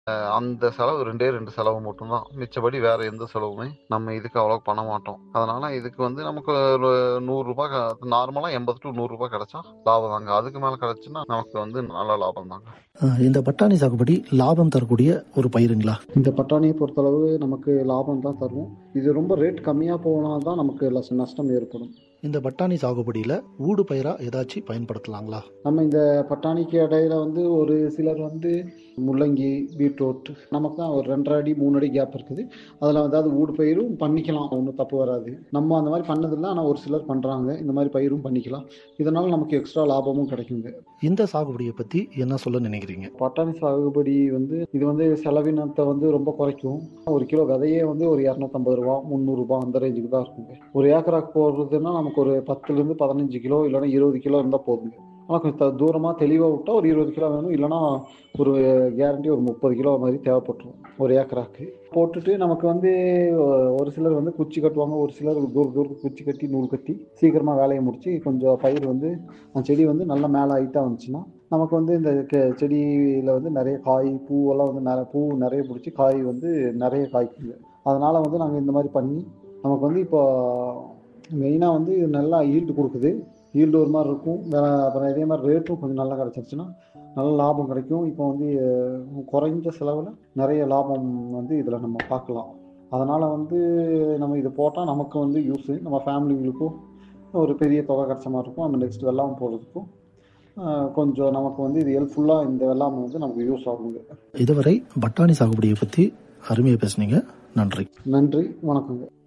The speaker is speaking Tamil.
அஹ் அந்த செலவு ரெண்டே ரெண்டு செலவு மட்டும்தான் மிச்சபடி வேற எந்த செலவுமே நம்ம இதுக்கு அவ்வளவு பண்ண மாட்டோம் அதனால இதுக்கு வந்து நமக்கு ஒரு நூறு ரூபாய் நார்மலா எண்பது டு நூறு ரூபாய் கிடைச்சா லாபம் தாங்க அதுக்கு மேல கிடைச்சுன்னா நமக்கு வந்து நல்ல லாபம் தாங்க அஹ் இந்த பட்டாணி சாகுபடி லாபம் தரக்கூடிய ஒரு பயிருங்களா இந்த பட்டாணியை பொறுத்தளவு நமக்கு லாபம் தான் தரும் இது ரொம்ப ரேட் கம்மியாக போனால் தான் நமக்கு லஸ்- நஷ்டம் ஏற்படும் இந்த பட்டாணி சாகுபடியில ஊடு பயிரா ஏதாச்சும் பயன்படுத்தலாங்களா நம்ம இந்த பட்டாணிக்கு இடையில வந்து ஒரு சிலர் வந்து முள்ளங்கி பீட்ரூட் நமக்கு தான் ஒரு ரெண்டரை அடி மூணு அடி கேப் இருக்குது அதில் ஏதாவது ஊடு பயிரும் பண்ணிக்கலாம் ஒன்றும் தப்பு வராது நம்ம அந்த மாதிரி பண்ணதில்லை ஆனால் ஒரு சிலர் பண்ணுறாங்க இந்த மாதிரி பயிரும் பண்ணிக்கலாம் இதனால் நமக்கு எக்ஸ்ட்ரா லாபமும் கிடைக்குங்க இந்த சாகுபடியை பத்தி என்ன சொல்ல நினைக்கிறீங்க பட்டாணி சாகுபடி வந்து இது வந்து செலவினத்தை வந்து ரொம்ப குறைக்கும் ஒரு கிலோ விதையே வந்து ஒரு இரநூத்தம்பது ரூபா முந்நூறுரூபா அந்த ரேஞ்சுக்கு தான் இருக்குங்க ஒரு ஏக்கராக்கு போடுறதுன்னா நமக்கு ஒரு பத்துலேருந்து பதினஞ்சு கிலோ இல்லைன்னா இருபது கிலோ இருந்தால் போதுங்க ஆனால் கொஞ்சம் த- தூரமாக தெளிவாக விட்டா ஒரு இருபது கிலோ வேணும் இல்லைன்னா ஒரு கேரண்டி ஒரு முப்பது கிலோ மாதிரி தேவைப்பட்டுரும் ஒரு ஏக்கராக்கு போட்டுட்டு நமக்கு வந்து ஒ- ஒரு சிலர் வந்து குச்சி கட்டுவாங்க ஒரு சிலர் தூர தூரத்துக்கு குச்சி கட்டி நூல் கட்டி சீக்கிரமாக வேலையை முடிச்சு கொஞ்சம் பயிர் வந்து அந்த செடி வந்து நல்ல மேலே ஹைட்டாக வந்துச்சுன்னா நமக்கு வந்து இந்த கெ- செடியில வந்து நிறைய காய் பூவெல்லாம் வந்து நிறைய பூ நிறைய பிடிச்சி காய் வந்து நிறைய காய்க்குங்க அதனால வந்து நாங்கள் இந்த மாதிரி பண்ணி நமக்கு வந்து இப்போ மெயினாக வந்து இது நல்லா ஈல்டு கொடுக்குது ஈல்டு ஒரு மாதிரி இருக்கும் வேற அப்புறம் இதே மாதிரி ரேட்டும் கொஞ்சம் நல்லா கிடச்சிருச்சுன்னா நல்ல லாபம் கிடைக்கும் இப்போ வந்து அஹ், குறைஞ்ச செலவில் நிறைய லாபம் வந்து இதில் நம்ம பார்க்கலாம் அதனால் வந்து நம்ம இது போட்டால் நமக்கு வந்து யூஸு நம்ம ஃபேமிலிங்களுக்கும் ஒரு பெரிய தொகை கிடைச்ச மாதிரி இருக்கும் நம்ம நெக்ஸ்ட் வெள்ளாமை போடுறதுக்கும் ஆஹ் கொஞ்சம் நமக்கு வந்து இது ஹெல்ப்ஃபுல்லாக இந்த வெள்ளாமை வந்து நமக்கு யூஸ் ஆகுங்க இதுவரை பட்டாணி சாகுபடியை பத்தி அருமையா பேசுனீங்க நன்றி நன்றி வணக்கங்க